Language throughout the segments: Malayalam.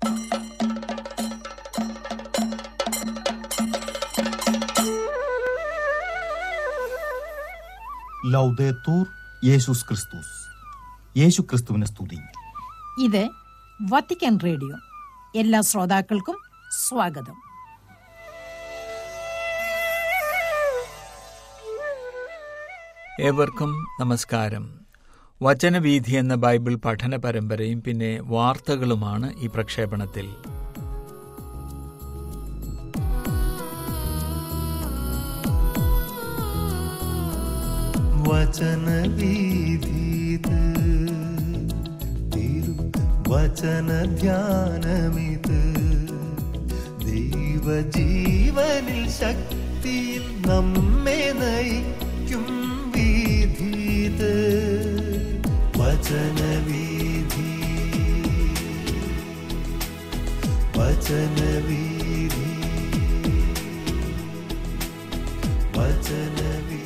ലൗദേത്തൂർ യേശുസ് ക്രിസ്തുസ് യേശു ക്രിസ്തുവിനെ സ്തുതി ഇത് വത്തിക്കാൻ റേഡിയോ എല്ലാ ശ്രോതാക്കൾക്കും സ്വാഗതം ഏവർക്കും നമസ്കാരം വചനവീഥി എന്ന ബൈബിൾ പഠന പരമ്പരയും പിന്നെ വാർത്തകളുമാണ് ഈ പ്രക്ഷേപണത്തിൽ വചനവീഥീത് തിരു വചനധ്യാനമിത് ദൈവജീവനിൽ ശക്തിയിൽ നമ്മെ നയിക്കും വീഥീത് വചനവീഥി വചനവീഥി വചനവീഥി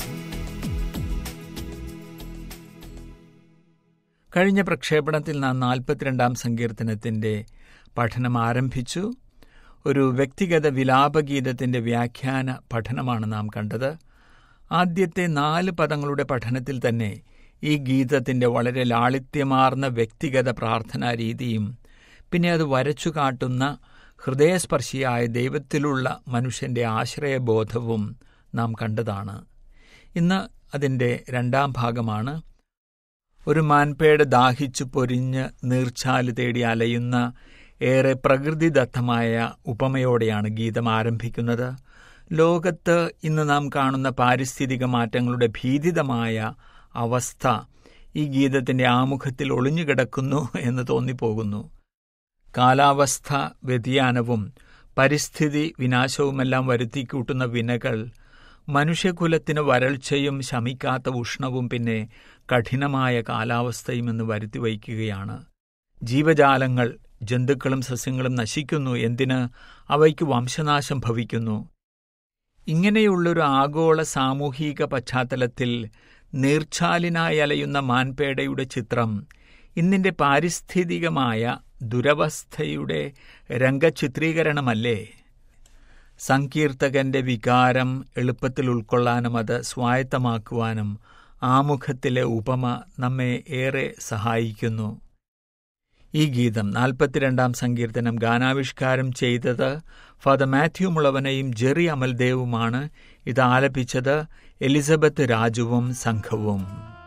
കഴിഞ്ഞ പ്രക്ഷേപണത്തിൽ നാം നാൽപ്പത്തിരണ്ടാം സങ്കീർത്തനത്തിന്റെ പഠനം ആരംഭിച്ചു ഒരു വ്യക്തിഗത വിലാപഗീതത്തിന്റെ വ്യാഖ്യാന പഠനമാണ് നാം കണ്ടത് ആദ്യത്തെ നാല് പദങ്ങളുടെ പഠനത്തിൽ തന്നെ ഈ ഗീതത്തിന്റെ വളരെ ലാളിത്യമാർന്ന വ്യക്തിഗത പ്രാർത്ഥനാ രീതിയും പിന്നെ അത് വരച്ചു കാട്ടുന്ന ഹൃദയസ്പർശിയായ ദൈവത്തിലുള്ള മനുഷ്യന്റെ ആശ്രയബോധവും നാം കണ്ടതാണ് ഇന്ന് അതിന്റെ രണ്ടാം ഭാഗമാണ് ഒരു മാൻപേട് ദാഹിച്ചു പൊരിഞ്ഞ് നീർച്ചാല് തേടി അലയുന്ന ഏറെ പ്രകൃതിദത്തമായ ഉപമയോടെയാണ് ഗീതം ആരംഭിക്കുന്നത് ലോകത്ത് ഇന്ന് നാം കാണുന്ന പാരിസ്ഥിതിക മാറ്റങ്ങളുടെ ഭീതിതമായ അവസ്ഥ ഈ ഗീതത്തിന്റെ ആമുഖത്തിൽ ഒളിഞ്ഞുകിടക്കുന്നു എന്ന് തോന്നിപ്പോകുന്നു കാലാവസ്ഥ വ്യതിയാനവും പരിസ്ഥിതി വിനാശവുമെല്ലാം വരുത്തിക്കൂട്ടുന്ന വിനകൾ മനുഷ്യകുലത്തിന് വരൾച്ചയും ശമിക്കാത്ത ഉഷ്ണവും പിന്നെ കഠിനമായ കാലാവസ്ഥയും എന്ന് വരുത്തി വയ്ക്കുകയാണ് ജീവജാലങ്ങൾ ജന്തുക്കളും സസ്യങ്ങളും നശിക്കുന്നു എന്തിന് അവയ്ക്ക് വംശനാശം ഭവിക്കുന്നു ഇങ്ങനെയുള്ളൊരു ആഗോള സാമൂഹിക പശ്ചാത്തലത്തിൽ നീർച്ചാലിനായി അലയുന്ന മാൻപേടയുടെ ചിത്രം ഇന്നിന്റെ പാരിസ്ഥിതികമായ ദുരവസ്ഥയുടെ രംഗചിത്രീകരണമല്ലേ സങ്കീർത്തകന്റെ വികാരം എളുപ്പത്തിൽ ഉൾക്കൊള്ളാനും അത് സ്വായത്തമാക്കുവാനും ആമുഖത്തിലെ ഉപമ നമ്മെ ഏറെ സഹായിക്കുന്നു ഈ ഗീതം നാൽപ്പത്തിരണ്ടാം സങ്കീർത്തനം ഗാനാവിഷ്കാരം ചെയ്തത് ഫാദർ മാത്യു മുളവനയും ജെറി അമൽദേവുമാണ് ഇത് ആലപിച്ചത് എലിസബത്ത് രാജുവും സംഘവും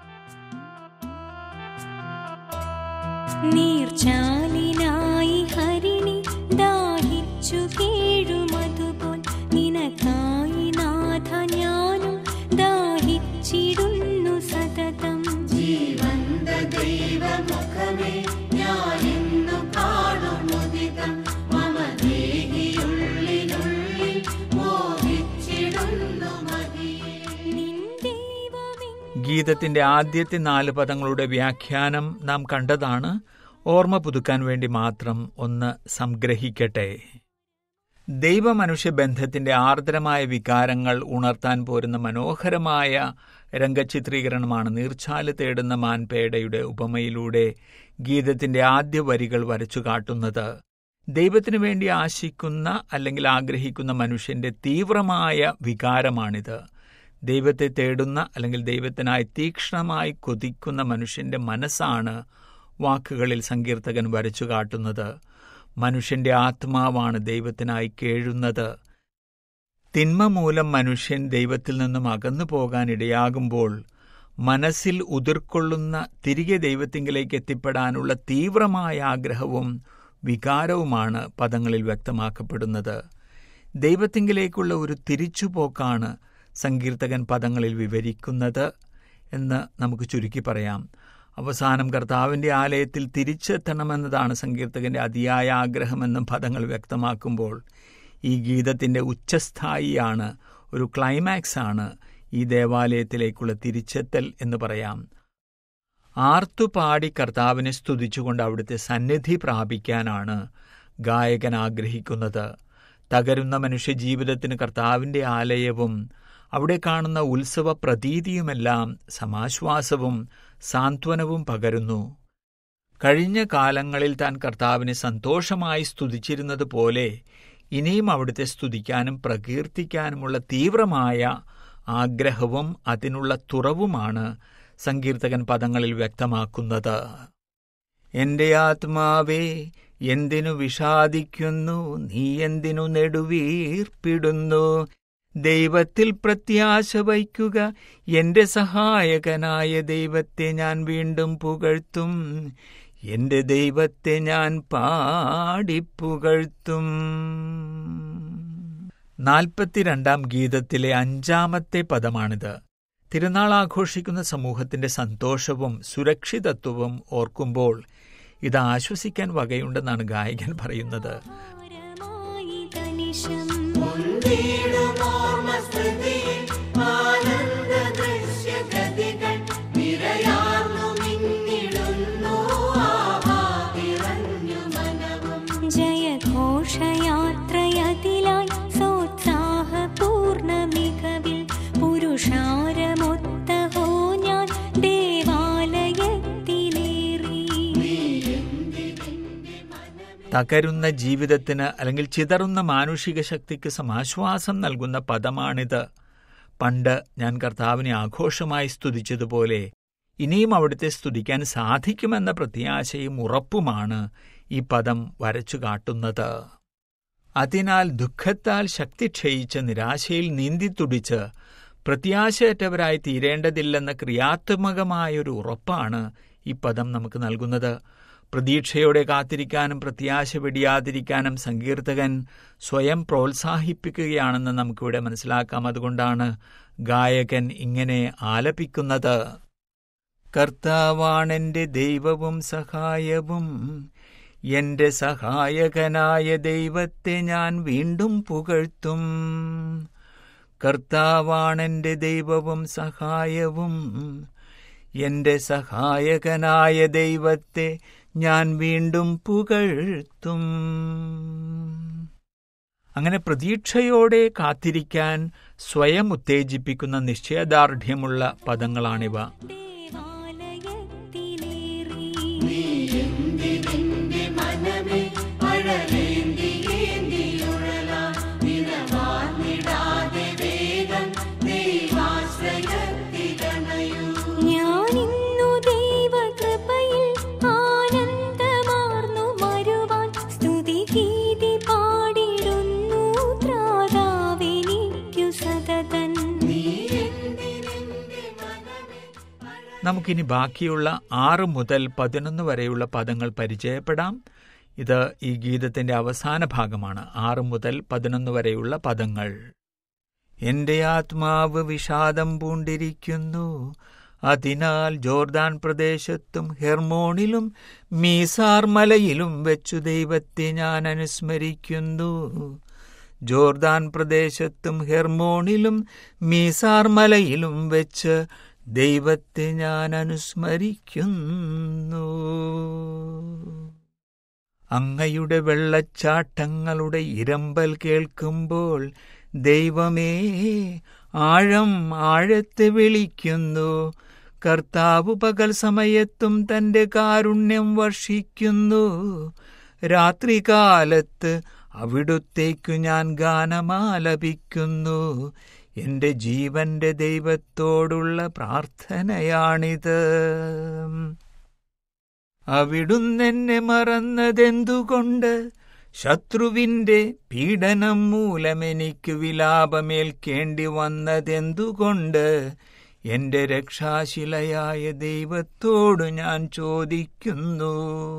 നീർച്ചാലിനായി ഹരിണി ദാഹിച്ചു കേഴുമതുപോൽ നിനക്കായി നാഥ ഞാനും ദാഹിച്ചിടുന്നു സതതം ജീവന്ത ദൈവമുഖമേ ഞാനിന്നു കാണുമുദിതം മമ ദേഹിയുള്ളിനുള്ളിൽ മോഹിച്ചിടുന്നു മതിയേ നിൻ ദൈവമെങ്ങ ഗീതത്തിന്റെ ആദ്യത്തെ നാല് പദങ്ങളുടെ വ്യാഖ്യാനം നാം കണ്ടതാണ് ഓർമ്മ പുതുക്കാൻ വേണ്ടി മാത്രം ഒന്ന് സംഗ്രഹിക്കട്ടെ ദൈവമനുഷ്യ ബന്ധത്തിന്റെ ആർദ്രമായ വികാരങ്ങൾ ഉണർത്താൻ പോരുന്ന മനോഹരമായ രംഗചിത്രീകരണമാണ് നീർച്ചാല് തേടുന്ന മാൻപേടയുടെ ഉപമയിലൂടെ ഗീതത്തിന്റെ ആദ്യ വരികൾ വരച്ചു കാട്ടുന്നത് ദൈവത്തിനു വേണ്ടി ആശിക്കുന്ന അല്ലെങ്കിൽ ആഗ്രഹിക്കുന്ന മനുഷ്യന്റെ തീവ്രമായ വികാരമാണിത് ദൈവത്തെ തേടുന്ന അല്ലെങ്കിൽ ദൈവത്തിനായി തീക്ഷ്ണമായി കൊതിക്കുന്ന മനുഷ്യന്റെ മനസ്സാണ് വാക്കുകളിൽ സങ്കീർത്തകൻ വരച്ചു കാട്ടുന്നത് മനുഷ്യന്റെ ആത്മാവാണ് ദൈവത്തിനായി കേഴുന്നത് തിന്മ മൂലം മനുഷ്യൻ ദൈവത്തിൽ നിന്നും അകന്നു പോകാൻ ഇടയാകുമ്പോൾ മനസ്സിൽ ഉതിർക്കൊള്ളുന്ന തിരികെ ദൈവത്തിങ്കിലേക്ക് എത്തിപ്പെടാനുള്ള തീവ്രമായ ആഗ്രഹവും വികാരവുമാണ് പദങ്ങളിൽ വ്യക്തമാക്കപ്പെടുന്നത് ദൈവത്തിങ്കിലേക്കുള്ള ഒരു തിരിച്ചുപോക്കാണ് സങ്കീർത്തകൻ പദങ്ങളിൽ വിവരിക്കുന്നത് എന്ന് നമുക്ക് ചുരുക്കി പറയാം അവസാനം കർത്താവിന്റെ ആലയത്തിൽ തിരിച്ചെത്തണമെന്നതാണ് സങ്കീർത്തകന്റെ അതിയായ ആഗ്രഹമെന്നും പദങ്ങൾ വ്യക്തമാക്കുമ്പോൾ ഈ ഗീതത്തിന്റെ ഉച്ചസ്ഥായിയാണ് ഒരു ക്ലൈമാക്സ് ആണ് ഈ ദേവാലയത്തിലേക്കുള്ള തിരിച്ചെത്തൽ എന്ന് പറയാം ആർത്തുപാടി കർത്താവിനെ സ്തുതിച്ചുകൊണ്ട് അവിടുത്തെ സന്നിധി പ്രാപിക്കാനാണ് ഗായകൻ ആഗ്രഹിക്കുന്നത് തകരുന്ന മനുഷ്യജീവിതത്തിന് കർത്താവിന്റെ ആലയവും അവിടെ കാണുന്ന ഉത്സവ പ്രതീതിയുമെല്ലാം സമാശ്വാസവും സാന്ത്വനവും പകരുന്നു കഴിഞ്ഞ കാലങ്ങളിൽ താൻ കർത്താവിനെ സന്തോഷമായി സ്തുതിച്ചിരുന്നത് പോലെ ഇനിയും അവിടുത്തെ സ്തുതിക്കാനും പ്രകീർത്തിക്കാനുമുള്ള തീവ്രമായ ആഗ്രഹവും അതിനുള്ള തുറവുമാണ് സങ്കീർത്തകൻ പദങ്ങളിൽ വ്യക്തമാക്കുന്നത് എന്റെ ആത്മാവേ എന്തിനു വിഷാദിക്കുന്നു നീ എന്തിനു നെടുവീർപ്പിടുന്നു ദൈവത്തിൽ പ്രത്യാശ വയ്ക്കുക എന്റെ സഹായകനായ ദൈവത്തെ ഞാൻ വീണ്ടും പുകഴ്ത്തും എന്റെ ദൈവത്തെ ഞാൻ പാടിപ്പുകഴ്ത്തും നാൽപ്പത്തിരണ്ടാം ഗീതത്തിലെ അഞ്ചാമത്തെ പദമാണിത് തിരുനാൾ ആഘോഷിക്കുന്ന സമൂഹത്തിന്റെ സന്തോഷവും സുരക്ഷിതത്വവും ഓർക്കുമ്പോൾ ഇത് ആശ്വസിക്കാൻ വകയുണ്ടെന്നാണ് ഗായകൻ പറയുന്നത് ഭാരമായി തനിശം ജയഘോഷയാത്രയതിലായി സോത്സാഹപൂർണ്ണ മികവിൽ പുരുഷാരമൊത്തഹോ ഞാൻ ദേവാലയത്തിലേറി തകരുന്ന ജീവിതത്തിന് അല്ലെങ്കിൽ ചിതറുന്ന മാനുഷിക ശക്തിക്ക് സമാശ്വാസം നൽകുന്ന പദമാണിത് പണ്ട് ഞാൻ കർത്താവിനെ ആഘോഷമായി സ്തുതിച്ചതുപോലെ ഇനിയും അവിടുത്തെ സ്തുതിക്കാൻ സാധിക്കുമെന്ന പ്രത്യാശയും ഉറപ്പുമാണ് ഈ പദം വരച്ചു കാട്ടുന്നത് അതിനാൽ ദുഃഖത്താൽ ശക്തി ക്ഷയിച്ച് നിരാശയിൽ നീന്തിത്തുടിച്ച് പ്രത്യാശയറ്റവരായി തീരേണ്ടതില്ലെന്ന ക്രിയാത്മകമായൊരു ഉറപ്പാണ് ഈ പദം നമുക്ക് നൽകുന്നത് പ്രതീക്ഷയോടെ കാത്തിരിക്കാനും പ്രത്യാശ വെടിയാതിരിക്കാനും സങ്കീർത്തകൻ സ്വയം പ്രോത്സാഹിപ്പിക്കുകയാണെന്ന് നമുക്കിവിടെ മനസ്സിലാക്കാം അതുകൊണ്ടാണ് ഗായകൻ ഇങ്ങനെ ആലപിക്കുന്നത് കർത്താവാണെന്റെ ദൈവവും സഹായവും എന്റെ സഹായകനായ ദൈവത്തെ ഞാൻ വീണ്ടും പുകഴ്ത്തും കർത്താവാണെന്റെ ദൈവവും സഹായവും എന്റെ സഹായകനായ ദൈവത്തെ ഞാൻ വീണ്ടും പുകഴ്ത്തും അങ്ങനെ പ്രതീക്ഷയോടെ കാത്തിരിക്കാൻ സ്വയം ഉത്തേജിപ്പിക്കുന്ന നിശ്ചയദാർഢ്യമുള്ള പദങ്ങളാണിവ ദേവാലയത്തിലേറി ഞാനിന്നു ദൈവകൃപയിൽ ആനന്ദമാർന്നു വരുവാൻ സ്തുതിഗീതി പാടിടുന്നു ത്രാതാവെനിക്കു സതതൻ നമുക്കിനി ബാക്കിയുള്ള ആറ് മുതൽ പതിനൊന്ന് വരെയുള്ള പദങ്ങൾ പരിചയപ്പെടാം ഇത് ഈ ഗീതത്തിന്റെ അവസാന ഭാഗമാണ് ആറ് മുതൽ പതിനൊന്ന് വരെയുള്ള പദങ്ങൾ എന്റെ ആത്മാവ് വിഷാദം പൂണ്ടിരിക്കുന്നു അതിനാൽ ജോർദാൻ പ്രദേശത്തും ഹെർമോണിലും മീസാർ മലയിലും വെച്ചു ദൈവത്തെ ഞാൻ അനുസ്മരിക്കുന്നു ജോർദാൻ പ്രദേശത്തും ഹെർമോണിലും മീസാർ മലയിലും വെച്ച് ദൈവത്തെ ഞാൻ അനുസ്മരിക്കുന്നു അങ്ങയുടെ വെള്ളച്ചാട്ടങ്ങളുടെ ഇരമ്പൽ കേൾക്കുമ്പോൾ ദൈവമേ ആഴം ആഴത്തെ വിളിക്കുന്നു കർത്താവ് പകൽ സമയത്തും തന്റെ കാരുണ്യം വർഷിക്കുന്നു രാത്രികാലത്ത് അവിടുത്തേക്കു ഞാൻ ഗാനമാലപിക്കുന്നു എന്റെ ജീവന്റെ ദൈവത്തോടുള്ള പ്രാർത്ഥനയാണിത് അവിടുന്നെന്നെ മറന്നതെന്തുകൊണ്ട് ശത്രുവിന്റെ പീഡനം മൂലമെനിക്ക് വിലാപമേൽക്കേണ്ടി വന്നതെന്തുകൊണ്ട് എന്റെ രക്ഷാശിലയായ ദൈവത്തോടു ഞാൻ ചോദിക്കുന്നു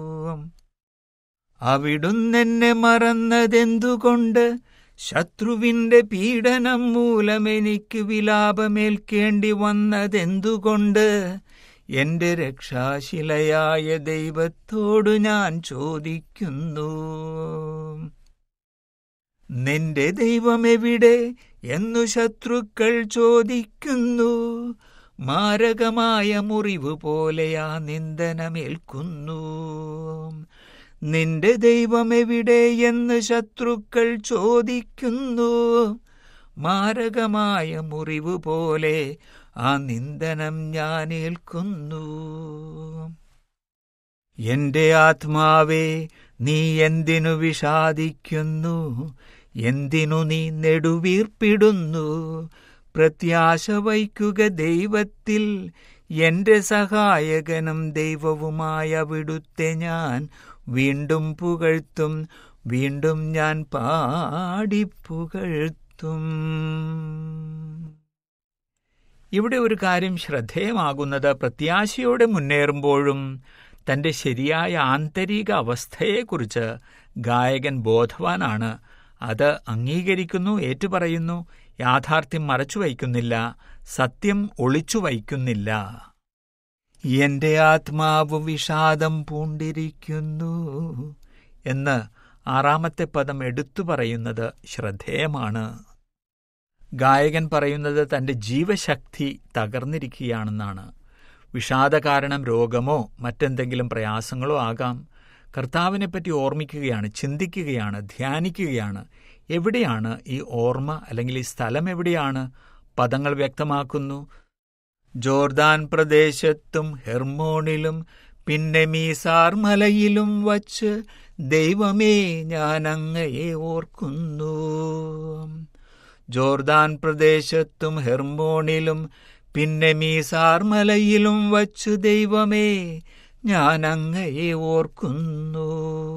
അവിടുന്നെന്നെ മറന്നതെന്തുകൊണ്ട് ശത്രുവിന്റെ പീഡനം മൂലമെനിക്ക് വിലാപമേൽക്കേണ്ടി വന്നതെന്തുകൊണ്ട് എന്റെ രക്ഷാശിലയായ ദൈവത്തോടു ഞാൻ ചോദിക്കുന്നു നിന്റെ ദൈവമെവിടെ എന്നു ശത്രുക്കൾ ചോദിക്കുന്നു മാരകമായ മുറിവ് പോലെയാ നിന്ദനമേൽക്കുന്നു നിന്റെ ദൈവമെവിടെ എന്ന് ശത്രുക്കൾ ചോദിക്കുന്നു മാരകമായ മുറിവ് പോലെ ആ നിന്ദനം ഞാൻ ഏൽക്കുന്നു എന്റെ ആത്മാവേ നീ എന്തിനു വിഷാദിക്കുന്നു എന്തിനു നീ നെടുവീർപ്പിടുന്നു പ്രത്യാശ വയ്ക്കുക ദൈവത്തിൽ എന്റെ സഹായകനും ദൈവവുമായ അവിടുത്തെ ഞാൻ വീണ്ടും പുകഴ്ത്തും വീണ്ടും ഞാൻ പാടിപ്പുകഴ്ത്തും ഇവിടെ ഒരു കാര്യം ശ്രദ്ധേയമാകുന്നത് പ്രത്യാശയോടെ മുന്നേറുമ്പോഴും തന്റെ ശരിയായ ആന്തരിക അവസ്ഥയെക്കുറിച്ച് ഗായകൻ ബോധവാനാണ് അത് അംഗീകരിക്കുന്നു ഏറ്റുപറയുന്നു യാഥാർത്ഥ്യം മറച്ചു വയ്ക്കുന്നില്ല സത്യം ഒളിച്ചു വയ്ക്കുന്നില്ല എന്റെ ആത്മാവ് വിഷാദം പൂണ്ടിരിക്കുന്നു എന്ന് ആറാമത്തെ പദം എടുത്തു പറയുന്നത് ശ്രദ്ധേയമാണ് ഗായകൻ പറയുന്നത് തന്റെ ജീവശക്തി തകർന്നിരിക്കുകയാണെന്നാണ് വിഷാദ കാരണം രോഗമോ മറ്റെന്തെങ്കിലും പ്രയാസങ്ങളോ ആകാം കർത്താവിനെപ്പറ്റി ഓർമ്മിക്കുകയാണ് ചിന്തിക്കുകയാണ് ധ്യാനിക്കുകയാണ് എവിടെയാണ് ഈ ഓർമ്മ അല്ലെങ്കിൽ ഈ സ്ഥലം എവിടെയാണ് പദങ്ങൾ വ്യക്തമാക്കുന്നു ജോർദാൻ പ്രദേശത്തും ഹെർമോണിലും പിന്നെ മീസാർ മലയിലും വച്ച് ദൈവമേ ഞാൻ അങ്ങയെ ഓർക്കുന്നു ജോർദാൻ പ്രദേശത്തും ഹെർമോണിലും പിന്നെ മീസാർ മലയിലും വച്ചു ദൈവമേ ഞാൻ അങ്ങയെ ഓർക്കുന്നു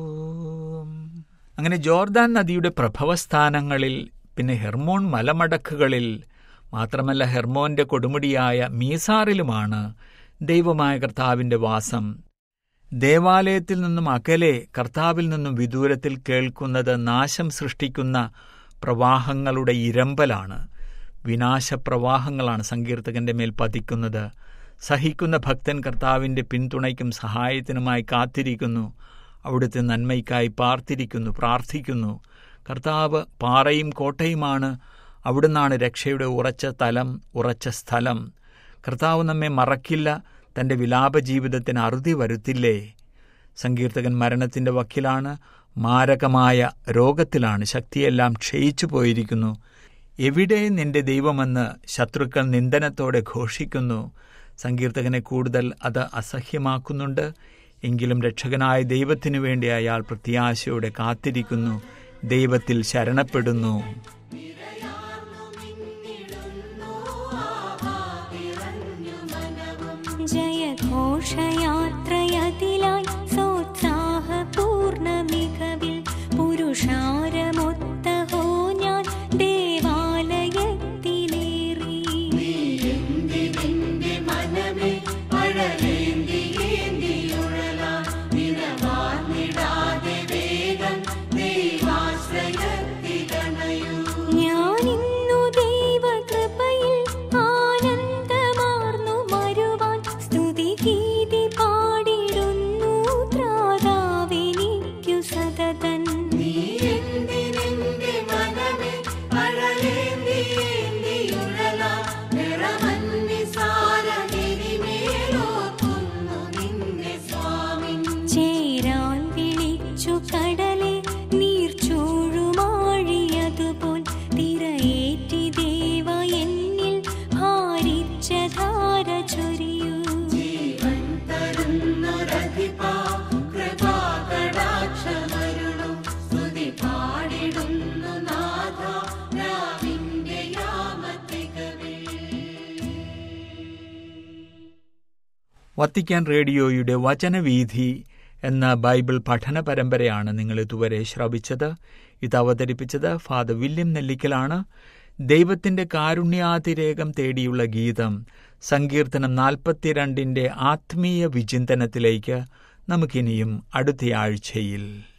അങ്ങനെ ജോർദാൻ നദിയുടെ പ്രഭവസ്ഥാനങ്ങളിൽ പിന്നെ ഹെർമോൺ മലമടക്കുകളിൽ മാത്രമല്ല ഹെർമോന്റെ കൊടുമുടിയായ മീസാറിലുമാണ് ദൈവമായ കർത്താവിന്റെ വാസം ദേവാലയത്തിൽ നിന്നും അകലെ കർത്താവിൽ നിന്നും വിദൂരത്തിൽ കേൾക്കുന്നത് നാശം സൃഷ്ടിക്കുന്ന പ്രവാഹങ്ങളുടെ ഇരമ്പലാണ് വിനാശപ്രവാഹങ്ങളാണ് സങ്കീർത്തകന്റെ മേൽ പതിക്കുന്നത് സഹിക്കുന്ന ഭക്തൻ കർത്താവിന്റെ പിന്തുണയ്ക്കും സഹായത്തിനുമായി കാത്തിരിക്കുന്നു അവിടുത്തെ നന്മയ്ക്കായി പാർത്തിരിക്കുന്നു പ്രാർത്ഥിക്കുന്നു കർത്താവ് പാറയും കോട്ടയുമാണ് അവിടുന്നാണ് രക്ഷയുടെ ഉറച്ച തലം ഉറച്ച സ്ഥലം കർത്താവ് നമ്മെ മറക്കില്ല തന്റെ വിലാപ ജീവിതത്തിന് അറുതി വരുത്തില്ലേ സങ്കീർത്തകൻ മരണത്തിന്റെ വക്കിലാണ് മാരകമായ രോഗത്തിലാണ് ശക്തിയെല്ലാം ക്ഷയിച്ചു പോയിരിക്കുന്നു എവിടെ നിന്റെ ദൈവമെന്ന് ശത്രുക്കൾ നിന്ദനത്തോടെ ഘോഷിക്കുന്നു സങ്കീർത്തകനെ കൂടുതൽ അത് അസഹ്യമാക്കുന്നുണ്ട് എങ്കിലും രക്ഷകനായ ദൈവത്തിനു വേണ്ടി അയാൾ പ്രത്യാശയോടെ കാത്തിരിക്കുന്നു ദൈവത്തിൽ ശരണപ്പെടുന്നു ജയഘോഷയാത്രയതിലായി സോത്സാഹപൂർണ്ണ മികവിൽ പുരുഷാരമൊത്തഹോ ഞാൻ ദേവാലയത്തിലേറി ഞാനിന്നു ദൈവകൃപയിൽ ആനന്ദമാർന്നു വരുവാൻ സ്തുതിഗീതി പാടിടുന്നു ത്രാതാവെനിക്കു സതതൻ ചേരാൻ വിളിച്ചു കടലെ നീർച്ചൂഴുമാഴിയതുപോൽ തിരയേറ്റി ദേവ എന്നിൽ ഭാരിച്ച ധാര ചൊരിയൂ വത്തിക്കാൻ റേഡിയോയുടെ വചനവീഥി എന്ന ബൈബിൾ പഠന പരമ്പരയാണ് നിങ്ങൾ ഇതുവരെ ശ്രവിച്ചത് ഇത് അവതരിപ്പിച്ചത് ഫാദർ വില്യം നെല്ലിക്കലാണ് ദൈവത്തിന്റെ കാരുണ്യാതിരേകം തേടിയുള്ള ഗീതം സങ്കീർത്തനം നാൽപ്പത്തിരണ്ടിന്റെ ആത്മീയ വിചിന്തനത്തിലേക്ക് നമുക്കിനിയും അടുത്തയാഴ്ചയിൽ